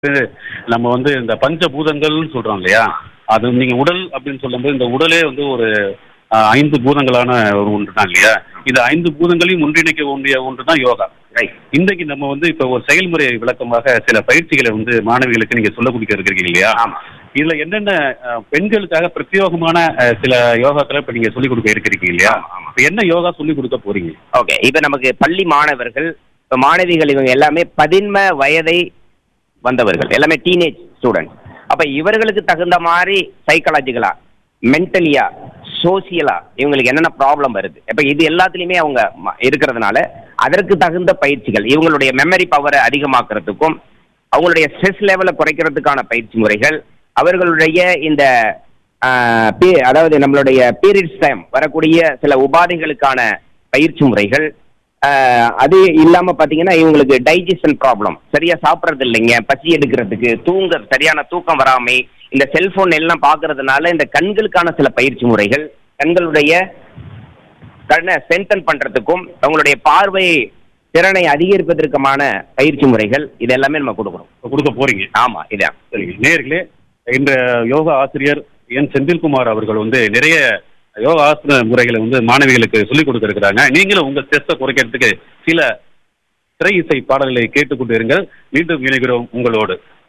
இது நம்ம வந்து இந்த பஞ்சபூதங்கள்னு சொல்றோம் இல்லையா அது நீங்க உடல் அப்படின்னு சொல்லும்போது இந்த உடலே வந்து ஒரு அஹ், ஐந்து பூதங்களான ஒரு ஒன்று தான் இல்லையா இந்த ஐந்து பூதங்களையும் ஒன்றிணைக்க வேண்டிய ஒன்று தான் யோகா ரைட் இன்றைக்கு நம்ம வந்து இப்போ ஒரு செயல்முறை விளக்கமாக சில பயிற்சிகளை வந்து மாணவிகளுக்கு நீங்க சொல்ல கொடுக்க இருக்கிறீங்க இல்லையா ஆமா இதுல என்னென்ன அஹ், பெண்களுக்காக பிரத்யேகமான அஹ், சில யோகாக்களை இப்ப நீங்க சொல்லிக் கொடுக்க இருக்கிறீங்க இல்லையா ஆமா, ஆமா. இப்ப என்ன யோகா சொல்லிக் கொடுக்க போறீங்க ஓகே இப்போ நமக்கு பள்ளி மாணவர்கள் இப்போ மாணவிகள் இவங்க எல்லாமே பதின்ம வயதை வந்தவர்கள் எல்லாமே டீனேஜ் ஸ்டூடெண்ட்ஸ் அப்போ இவர்களுக்கு தகுந்த மாதிரி சைக்காலஜிக்கலா மென்டலியா சோசியலா இவங்களுக்கு என்னென்ன ப்ராப்ளம் வருது இப்போ இது எல்லாத்துலேயுமே அவங்க ம- இருக்கிறதுனால அதற்கு தகுந்த பயிற்சிகள் இவங்களுடைய மெமரி பவரை அதிகமாக்குறதுக்கும் அவங்களுடைய ஸ்ட்ரெஸ் லெவலை குறைக்கிறதுக்கான பயிற்சி முறைகள் அவர்களுடைய இந்த ஆஹ், பி- அதாவது நம்மளுடைய பீரியட்ஸ் டைம் வரக்கூடிய சில உபாதைகளுக்கான பயிற்சி முறைகள் ஆஹ், அது இல்லாம பாத்தீங்கன்னா இவங்களுக்கு டைஜஷன் ப்ராப்ளம் சரியா சாப்பிட்றது இல்லைங்க பசி எடுக்கிறதுக்கு தூங்க சரியான தூக்கம் வராமை இந்த செல்போன் எல்லாம் பார்க்கறதுனால இந்த கண்களுக்கான சில பயிற்சி முறைகள் கண்களுடைய கண்ணை ஸ்ட்ரென்தன் பண்றதுக்கும் அவங்களுடைய பார்வை திறனை அதிகரிப்பதற்குமான பயிற்சி முறைகள் இது எல்லாமே நம்ம கொடுக்குறோம் இப்ப கொடுக்க போறீங்க ஆமா இதான் சரிங்க நேர்களே இந்த யோகா ஆசிரியர் என் செந்தில்குமார் அவர்கள் வந்து நிறைய யோகா ஆசன முறைகளை வந்து மாணவிகளுக்கு சொல்லிக் கொடுக்க இருக்கிறாங்க நீங்களும் உங்க ஸ்ட்ரெஸ்ஸை குறைக்கிறதுக்கு சில திரை இசை பாடல்களை கேட்டுக்கொண்டு இருங்கள் மீண்டும் இணைகிறோம் உங்களோடு